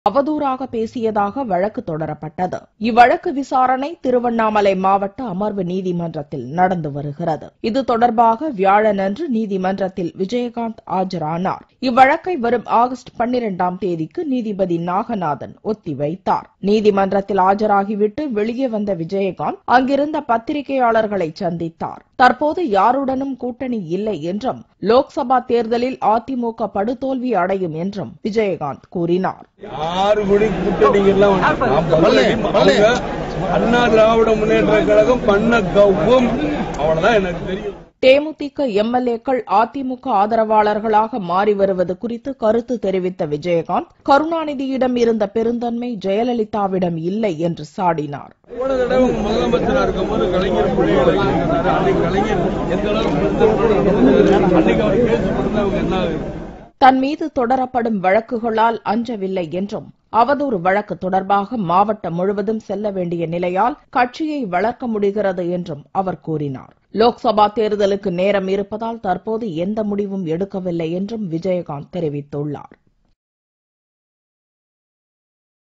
அவதூறாக பேசியதாக வழக்கு தொடரப்பட்டது இவ்வழக்கு விசாரணை திருவண்ணாமலை மாவட்ட அமர்வு நீதிமன்றத்தில் நடந்து வருகிறது இது தொடர்பாக வியாழனன்று நீதிமன்றத்தில் விஜயகாந்த் ஆஜரானார் இவ்வழக்கை வரும் ஆகஸ்ட் பன்னிரண்டாம் தேதிக்கு நீதிபதி நாகநாதன் ஒத்திவைத்தார் நீதிமன்றத்தில் ஆஜராகிவிட்டு வெளியே வந்த விஜயகாந்த் அங்கிருந்த பத்திரிகையாளர்களை சந்தித்தார் தற்போது யாருடனும் கூட்டணி இல்லை என்றும் லோக்சபா தேர்தலில் அதிமுக படுதோல்வி அடையும் என்றும் விஜயகாந்த் கூறினார் யாரு கூட கூட்டணி எல்லாம் வேண்டாம். நான் முதல்ல அவங்க அண்ணா திராவிட முன்னேற்ற கழகம் பண்ண கவ்வும் அவ்வளவுதான் எனக்கு தெரியும் தேமுதிக எம்எல்ஏக்கள் அதிமுக ஆதரவாளர்களாக மாறி வருவது குறித்து கருத்து தெரிவித்த விஜயகாந்த் கருணாநிதியிடம் இருந்த பெருந்தன்மை ஜெயலலிதாவிடம் இல்லை என்று சாடினார் போன தடவை உங்க முதலமைச்சரா இருக்கும்போது கலைஞர் பிள்ளைகளை இருந்தாரு. அன்னைக்கு கலைஞர் எந்த அளவுக்கு பெருந்தன்மை அன்னைக்கு அவர் பேச்சு கொடுத்தா அவங்க என்ன ஆகுது? தன் மீது தொடரப்படும் வழக்குகளால் அஞ்சவில்லை என்றும் அவதூறு வழக்கு தொடர்பாக மாவட்டம் முழுவதும் செல்ல வேண்டிய நிலையால் கட்சியை வளர்க்க முடிகிறது என்றும் அவர் கூறினார் லோக்சபா தேர்தலுக்கு நேரம் இருப்பதால் தற்போது எந்த முடிவும் எடுக்கவில்லை என்றும் விஜயகாந்த் தெரிவித்துள்ளார்